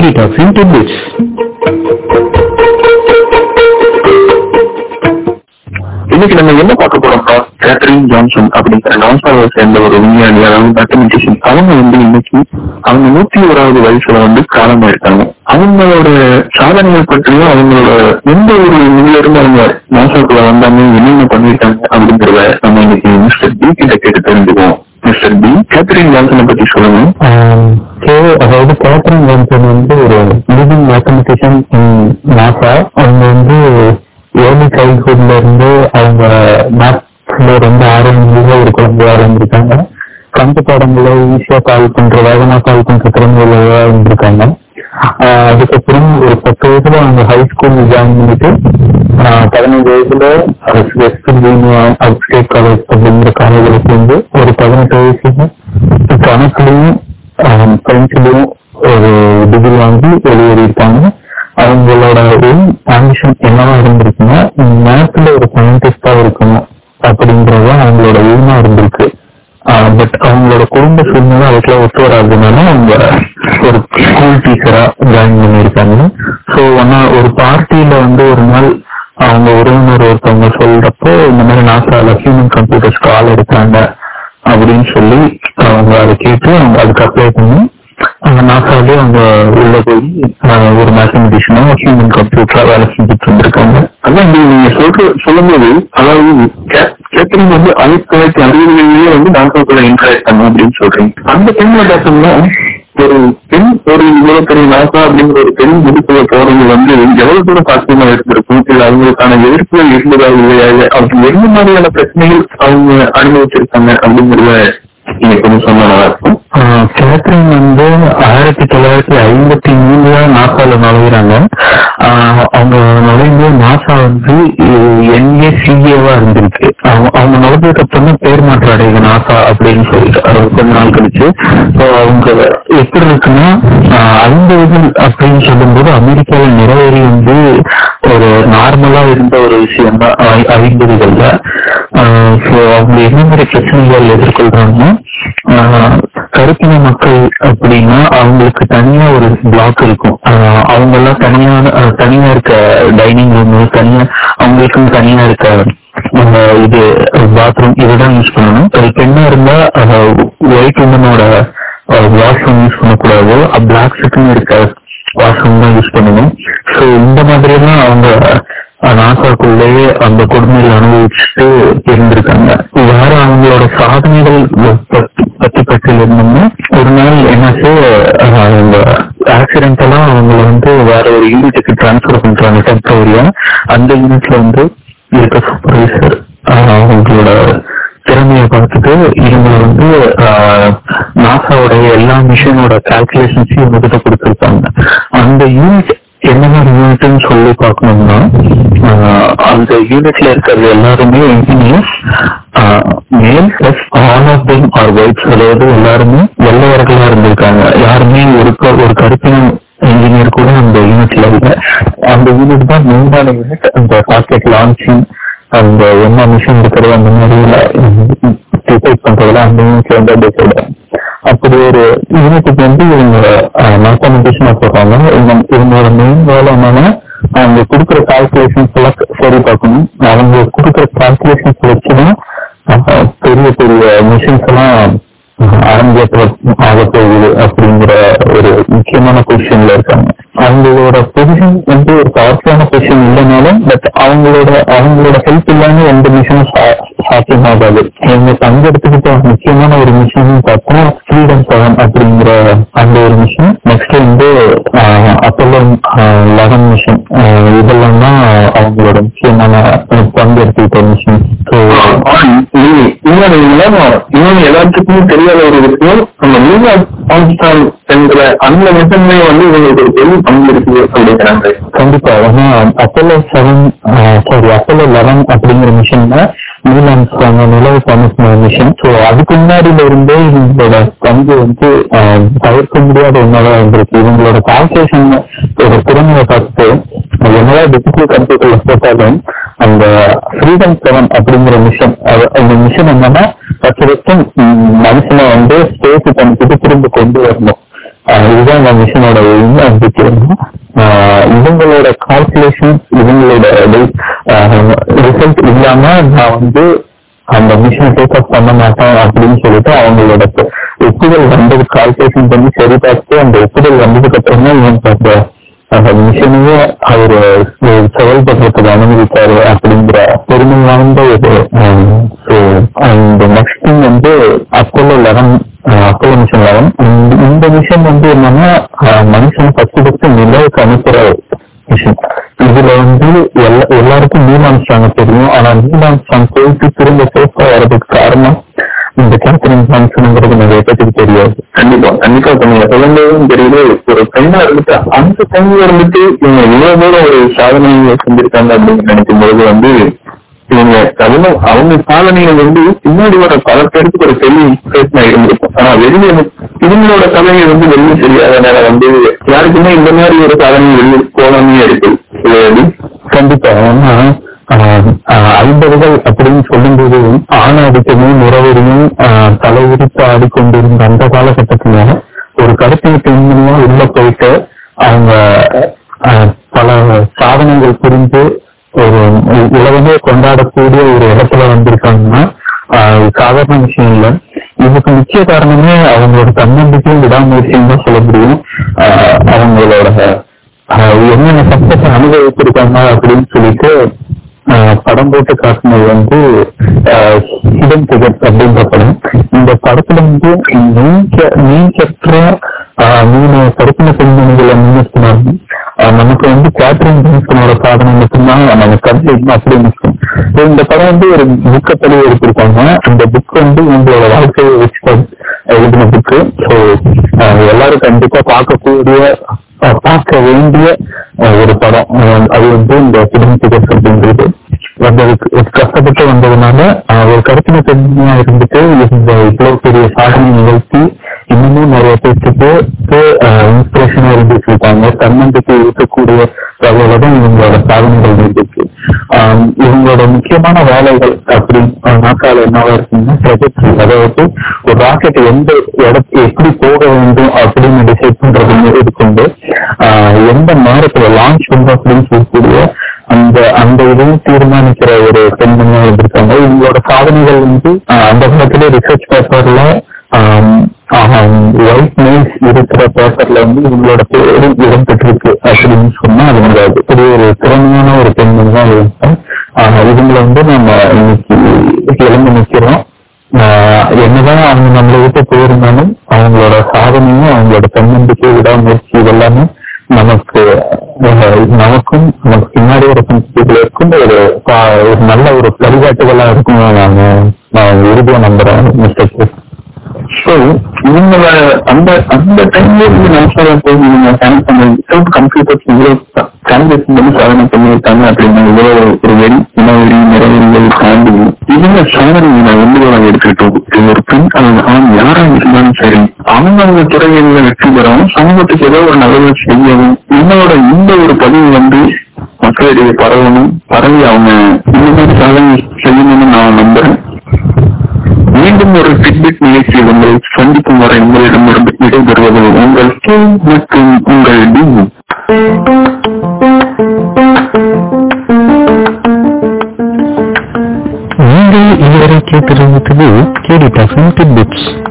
Movie Talks into Bits. இன்னைக்கு நம்ம என்ன பார்க்க போறோம்னா கேத்தரின் ஜான்சன் அப்படிங்கிற நாசாவை சேர்ந்த ஒரு விஞ்ஞானி அதாவது மேத்தமெட்டிஷியன் அவங்க வந்து இன்னைக்கு அவங்க நூத்தி ஓராவது வயசுல வந்து காலமா இருக்காங்க அவங்களோட சாதனைகள் பற்றியும் அவங்களோட எந்த ஒரு இதுல இருந்து அவங்க நாசாக்குள்ள வந்தாங்க என்னென்ன பண்ணிருக்காங்க அப்படிங்கறத நம்ம இன்னைக்கு மிஸ்டர் பி கிட்ட கேட்டு தெரிஞ்சுக்குவோம் மிஸ்டர் பி கேத்தரின் ஜான்சனை பத்தி சொல்லுங்க ஸோ அதாவது கேத்ரின் ஜான்சன் வந்து ஒரு லீடிங் மேத்தமெட்டிஷியன் இன் நாசா அவங்க வந்து ஏர்லி சைல்ட்ஹுட்ல இருந்து அவங்க மேத்ஸ்ல ரொம்ப ஆர்வம் ஒரு குழந்தையா இருந்திருக்காங்க கணக்கு பாடங்களை ஈஸியா சால்வ் பண்ற வேகமா சால்வ் பண்ற திறமையிலேயே இருந்திருக்காங்க ஆஹ் அதுக்கப்புறம் ஒரு பத்து வயசுல அவங்க ஹை ஸ்கூல் ஜாயின் பண்ணிட்டு ஆஹ் பதினஞ்சு வயசுல வெஸ்ட் விர்ஜீனியா ஸ்டேட் காலேஜ் அப்படிங்கிற காலேஜில் சேர்ந்து ஒரு பதினெட்டு வயசுல கணக்குலையும் பிரெஞ்சுலையும் ஒரு டிகிரி வாங்கி வெளியேறியிருக்காங்க அவங்களோட எய்ம் ஆம்பிஷன் என்னவா இருந்திருக்குன்னா மேத்ல ஒரு சயின்டிஸ்டா இருக்கணும் அப்படிங்கறது அவங்களோட எய்மா இருந்திருக்கு பட் அவங்களோட குடும்ப சூழ்நிலை அதுக்குள்ள ஒத்து வராததுனால அவங்க ஒரு ஸ்கூல் டீச்சரா ஜாயின் பண்ணியிருக்காங்க ஸோ ஒன்னா ஒரு பார்ட்டியில வந்து ஒரு நாள் அவங்க உறவினர் ஒருத்தவங்க சொல்றப்போ இந்த மாதிரி நாசால ஹியூமன் கம்ப்யூட்டர்ஸ் கால் எடுத்தாங்க அப்படின்னு சொல்லி அவங்க அதை கேட்டு அவங்க அதுக்கு அப்ளை பண்ணி அந்த நாசாலே அவங்க உள்ள போய் ஆஹ் ஒரு மேத்தமெட்டிஷனா ஹியூமன் கம்ப்யூட்டரா வேலை செஞ்சுட்டு இருந்திருக்காங்க அதான் இது நீங்க சொல்ற சொல்லும்போது அதாவது கே- கேத்தரின் வந்து ஆயிரத்தி தொள்ளாயிரத்தி அறுபதுகளிலேயே வந்து நாசாக்குள்ள இன்ட்ராக்ட் பண்ண அப்படின்னு சொல்றீங்க அந்த டைம்ல பார்த்தோம்னா ஒரு பெண் ஒரு இவ்வளவு பெரிய நாசா அப்படிங்கிற ஒரு பெண் முடிப்புல போறது வந்து எவ்வளவு தூரம் சாத்தியமா இருந்திருக்கும் இல்ல அவங்களுக்கான எதிர்ப்புகள் இருந்ததா இல்லையா இல்ல அவங்க எந்த மாதிரியான பிரச்சனைகள் அவங்க அனுபவிச்சிருக்காங்க அப்படிங்கறத நீங்க கொஞ்சம் சொன்னா நல்லா இருக்கும் ஆஹ் கேத்ரின் வந்து ஆயிரத்தி தொள்ளாயிரத்தி ஐம்பத்தி மூணுல நாசால நுழையிறாங்க ஆஹ் அவங்க நுழைந்து நாசா வந்து என்ஏசிஏவா இருந்திருக்கு அவங்க அவங்க நுழைஞ்சதுக்கு அப்புறம் தான் பேர் மாற்றம் அடையுது நாசா அப்படின்னு சொல்லிட்டு அது கொஞ்ச நாள் கழிச்சு ஸோ அவங்க எப்படி இருக்குன்னா ஆஹ் ஐம்பது அப்படின்னு சொல்லும்போது அமெரிக்காவில் நிறைவேறி வந்து ஒரு நார்மலா இருந்த ஒரு விஷயம் தான் ஐம்பதுகள்ல ஸோ அவங்க என்ன மாதிரி பிரச்சனைகள் எதிர்கொள்றாங்கன்னா ஆஹ் கருப்பின மக்கள் அப்படின்னா அவங்களுக்கு தனியா ஒரு பிளாக் இருக்கும் ஆஹ் அவங்க எல்லாம் தனியா ஆஹ் தனியா இருக்க டைனிங் ரூம் தனியா அவங்களுக்கும் தனியா இருக்க அந்த இது பாத்ரூம் இதுதான் யூஸ் பண்ணணும் ஒரு பெண்ணா இருந்தா ஒயிட் உமனோட வாஷ்ரூம் யூஸ் பண்ணக்கூடாது பிளாக்ஸுக்குன்னு இருக்க வாஷ்ரூம் தான் யூஸ் பண்ணணும் ஸோ இந்த மாதிரி எல்லாம் அவங்க அஹ், நாசாக்குள்ளேயே அந்த கொடுமையில் அனுபவிச்சுட்டு இருந்திருக்காங்க வேற அவங்களோட சாதனைகள் பத்தி பத்தி பற்றி இருந்தோம்னா ஒரு நாள் என்னாச்சு அஹ், அவங்க ஆக்சிடென்டெல்லாம் அவங்கள வந்து வேற ஒரு யூனிட்டுக்கு டிரான்ஸ்ஃபர் பண்றாங்க டெம்பரரியா அந்த யூனிட்ல வந்து இருக்க சூப்பர்வைசர் அவங்களோட திறமையை பார்த்துட்டு இவங்க வந்து நாசாவோட எல்லா மிஷினோட கால்குலேஷன்ஸையும் இவங்ககிட்ட கொடுத்துருக்காங்க அந்த யூனிட் என்ன மாதிரி யூனிட்னு சொல்லி பார்க்கணும்னா ஆஹ் அந்த யூனிட்ல இருக்கிறது எல்லாருமே engineers male plus all of them are whites அதாவது எல்லாருமே வெள்ளையர்களா இருந்திருக்காங்க யாருமே ஒரு க- ஒரு கருப்பின இன்ஜினியர் கூட அந்த யூனிட்ல இல்ல அந்த யூனிட் தான் மெயினான யூனிட் அந்த ராக்கெட் லான்ச்சிங் அந்த என்ன மிஷின் இருக்கிறது அந்த மாதிரி டிசைட் பண்றதுல அந்த யூனிட்ல வந்து டிசைட் அப்படி ஒரு யூனிட்டுக்கு வந்து இவங்க மேத்தமெட்டிஷனா போடுறாங்க இவங்க இவங்களோட மெயின் வேலை என்னன்னா அவங்க கொடுக்குற கால்குலேஷன்ஸ் எல்லாம் சரி பார்க்கணும் அவங்க கொடுக்குற கால்குலேஷன்ஸ் வச்சுதான் அஹ், பெரிய பெரிய மிஷின்ஸ் எல்லாம் அரங்கேற்றம் ஆக போகுது அப்படிங்கிற ஒரு முக்கியமான பொசிஷன்ல இருக்காங்க அவங்களோட பொசிஷன் வந்து ஒரு பவர்ஃபுல்லான பொசிஷன் இல்லைனாலும் பட் அவங்களோட அவங்களோட ஹெல்ப் இல்லாம எந்த மிஷனும் சாத்தியமாகாது இவங்க பங்கெடுத்துக்கிட்ட முக்கியமான ஒரு மிஷன் பார்த்தா ஃப்ரீடம் செவன் அப்படிங்கிற அந்த ஒரு மிஷன் நெக்ஸ்ட் வந்து அப்போலோ லெவன் மிஷன் இதெல்லாம் தான் அவங்களோட முக்கியமான அஹ், பங்கெடுத்துக்கிட்ட மிஷன் ஸோ இன்னொரு இன்னொன்னு எல்லாத்துக்குமே தெரியாத ஒரு விஷயம் நம்ம நீலா ஆம்ஸ்டாங் என்ற அந்த மிஷன்மே வந்து இவங்களுக்கு ஒரு பெரிய பங்கு இருக்குது அப்படிங்கிறாங்க கண்டிப்பா ஏன்னா Apollo seven sorry Apollo eleven அப்படிங்கிற மிஷன்ல நீலாம்ஸ்டாங்க நிலவுக்கு அனுப்பின மிஷன் ஸோ அதுக்கு முன்னாடியில இருந்தே இவங்களோட பங்கு வந்து ஆஹ், தவிர்க்க முடியாத ஒன்னாதான் இருந்திருக்கு இவங்களோட கால்குலேஷன் ஒரு திறமையை பார்த்து என்னதான் டிஜிட்டல் கம்ப்யூட்டர்ல போட்டாலும் அந்த ஃப்ரீடம் செவன் அப்படிங்கிற மிஷன் அந்த மிஷன் என்னன்னா பத்து வருஷம் ம், மனுஷனை வந்து ஸ்பேஸ் பண்ணிக்கிட்டு திரும்ப கொண்டு வரணும் ஆஹ் இதுதான் இந்த மிஷினோட எய்ம் அப்படிங்கிறோம் இவங்களோட கால்குலேஷன் இவங்களோட ரிசல்ட் இல்லாம நான் வந்து அந்த மிஷினை டேக் ஆஃப் பண்ண மாட்டேன் அப்படின்னு சொல்லிட்டு அவங்களோட ஒப்புதல் வந்தது கால்குலேஷன் பண்ணி சரி பார்த்து அந்த ஒப்புதல் வந்ததுக்கு அப்புறம் தான் இவன் அந்த அந்த மிஷினையே அவர் செயல்படுறதுக்கு அனுமதித்தாரு அப்படிங்கிற பெருமை வாய்ந்த ஒரு அந்த நெக்ஸ்ட் திங் வந்து Apollo eleven Apollo mission eleven இந்த மிஷன் வந்து என்னன்னா அஹ், மனுஷன் ஃபர்ஸ்ட் ஃபர்ஸ்ட் நிலவுக்கு அனுப்புற மிஷன் இதுல வந்து எல்லா எல்லாருக்கும் நீலாம்ஸ்டாங்க தெரியும் ஆனா நீலாம்ஸ்டாங் போயிட்டு திரும்ப சேஃபா வர்றதுக்கு காரணம் இந்த கேத்ரின் ஜான்சன்ங்கிறது நிறைய பேருக்கு தெரியாது கண்டிப்பா கண்டிப்பா இப்ப நீங்க சொல்லும்போதும் தெரியுது ஒரு பெண்ணா இருந்துட்டு அந்த டைம்ல இருந்துட்டு இவங்க இவ்வளவு தூரம் ஒரு சாதனையை செஞ்சிருக்காங்க அப்படின்னு நினைக்கும் பொழுது வந்து இவங்க அதுவும் அவங்க சாதனைகள் வந்து பின்னாடி வர பல பேருக்கு ஒரு பெரிய இன்ஸ்பிரேஷனா இருந்திருக்கும் ஆனா வெளியே இவங்களோட கதையை வந்து வெளியே தெரியாதனால வந்து யாருக்குமே இந்த மாதிரி ஒரு சாதனை வெளியே போகாமே இருக்கு இல்லையா கண்டிப்பா ஏன்னா ஆஹ், ஆஹ், ஐம்பதுகள் அப்படின்னு சொல்லும்போது ஆணாதிக்கமும் முறவரியும் ஆஹ், தலைவிரித்து ஆடிக்கொண்டிருந்த அந்த காலகட்டத்துல ஒரு கருத்தின பெண்மணியா உள்ள போயிட்டு அவங்க ஆஹ், பல சாதனைகள் புரிந்து ஒரு உ- உலகமே கொண்டாடக்கூடிய ஒரு இடத்துல வந்திருக்காங்கன்னா ஆஹ், இது சாதாரண விஷயம் இல்லை இதுக்கு முக்கிய காரணமே அவங்களோட தன்னம்பிக்கையும் விடாமுயற்சியும் தான் சொல்ல முடியும் ஆஹ், அவங்களோட ஆஹ் என்னென்ன சக்சஸ் அனுபவிச்சிருக்காங்க அப்படின்னு சொல்லிட்டு ஆஹ் படம் போட்டு காட்டினது வந்து ஹிடன் டிகெட் அப்படின்ற படம் இந்த படத்துல வந்து நீங்க நீக்கற்ற ஆஹ் மூணு கருப்பின பெண்மணிகளை முன்னிறுத்தினாங்க ஆஹ் நமக்கு வந்து கேத்ரின் ஜான்சனோட சாதனை மட்டும்தான் நமக்கு கருத்து அப்படி நிற்கும் So இந்த படம் வந்து ஒரு புக்கை தெளிவு எடுத்திருக்காங்க அந்த புக் வந்து உங்களோட வாழ்க்கையை வச்சு படி- எழுதின புக்கு ஸோ எல்லாரும் கண்டிப்பா பார்க்கக்கூடிய அஹ் பார்க்க வேண்டிய அஹ் ஒரு படம் அஹ் அது வந்து இந்த குடும்ப டிக்கெட் அப்படின்றது வந்ததுக்கு கஷ்டப்பட்டு வந்ததுனால அஹ் ஒரு கருத்தின பெண்மையா இருந்துட்டு இந்த இவ்வளவு பெரிய சாதனை நிகழ்த்தி இன்னமும் நிறைய பேருக்கு இன்ஸ்பிரேஷனா இருந்துட்டு இருக்காங்க தன்னம்பிக்கை இருக்கக்கூடிய வகையில தான் இவங்களோட சாதனைகள் இருந்துச்சு ஆஹ் இவங்களோட முக்கியமான வேலைகள் அப்படி நாக்கால என்னவா இருக்குன்னா ப்ரொஜெக்ட் அதாவது ஒரு ராக்கெட் எந்த இடத்து எப்படி போக வேண்டும் அப்படின்னு டிசைட் பண்றது இருக்குண்டு ஆஹ் எந்த நேரத்துல லான்ச் பண்றோம் அப்படின்னு சொல்லக்கூடிய அந்த அந்த இதையும் தீர்மானிக்கிற ஒரு பெண்மணியா இருந்திருக்காங்க இவங்களோட சாதனைகள் வந்து ஆஹ் அந்த காலத்துல ரிசர்ச் பேப்பர்ல ஒயிட் மெயில்ஸ் இருக்கிற பேப்பர்ல வந்து இவங்களோட பேரு இடம் பெற்றிருக்கு அப்படின்னு சொன்னா அது முடியாது இப்படி ஒரு திறமையான ஒரு பெண்மணி தான் இருப்பேன் இவங்களை வந்து நம்ம இன்னைக்கு எழுந்து நிக்கிறோம் ஆஹ் என்னதான் அவங்க நம்மளை விட்டு போயிருந்தாலும் அவங்களோட சாதனையும் அவங்களோட தன்னம்பிக்கை விடாமுயற்சி இதெல்லாமே நமக்கு ஆஹ் நமக்கும் நமக்கு பின்னாடி ஒரு இருக்கும் ஒரு பா- ஒரு நல்ல ஒரு வழிகாட்டுதலா இருக்கும் நான் நான் உறுதியா நம்புறேன் மிஸ்டர் ஸோ இவங்கள அந்த அந்த டைம்ல இருந்து நாசால போய் இவங்க கனெக்ட் பண்ண வித்தவுட் கம்ப்யூட்டர்ஸ் இவ்வளவு கால்குலேஷன் பண்ணி சாதனை பண்ணியிருக்காங்க அப்படின்னா இவ்வளவு ஒரு வெறி இனவெறி நிறைவெறிகள் தாண்டி இவங்க சாதனை நான் வந்து எடுத்துக்கிட்டோம் இது ஒரு பெண் அல்லது ஆண் யாரா இருந்தாலும் சரி அவங்க அவங்க துறைகளில் வெற்றி பெறவும் சமூகத்துக்கு ஏதோ ஒரு நல்லது செய்யவும் என்னோட இந்த ஒரு பதிவு வந்து மக்களிடையே பரவணும் பரவி அவங்க இந்த மாதிரி சாதனை செய்யணும்னு நான் நம்புறேன் மீண்டும் ஒரு ஃபிட்பிட் நிகழ்ச்சியில் உங்களை சந்திக்கும் வரை உங்களிடமிருந்து விடைபெறுவது உங்கள் கே மற்றும் உங்கள் டி நீங்கள் இதுவரை கேட்டிருந்தது கேடி டாக்ஸின் டிட்பிட்ஸ்